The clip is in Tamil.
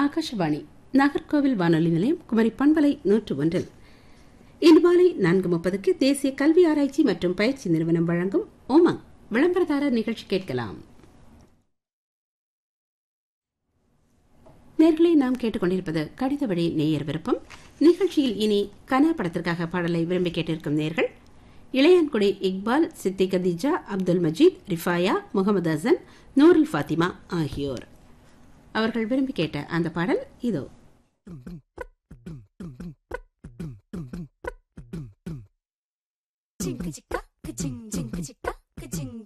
ஆகாஷவாணி நாகர்கோவில் வானொலி நிலையம் குமரி பண்பலை நூற்று ஒன்றில் இன்று மாலை நான்கு முப்பதுக்கு தேசிய கல்வி ஆராய்ச்சி மற்றும் பயிற்சி நிறுவனம் வழங்கும் ஓமங் விளம்பரதாரர் நிகழ்ச்சி கேட்கலாம் நேர்களை நாம் கேட்டுக்கொண்டிருப்பது கடித வழி நேயர் விருப்பம் நிகழ்ச்சியில் இனி கனா படத்திற்காக பாடலை விரும்பி கேட்டிருக்கும் நேர்கள் இளையான்குடி இக்பால் சித்தி கதீஜா அப்துல் மஜீத் ரிஃபாயா முகமது ஹசன் நூருல் ஃபாத்திமா ஆகியோர் அவர்கள் விரும்பி கேட்ட அந்த பாடல் இதோ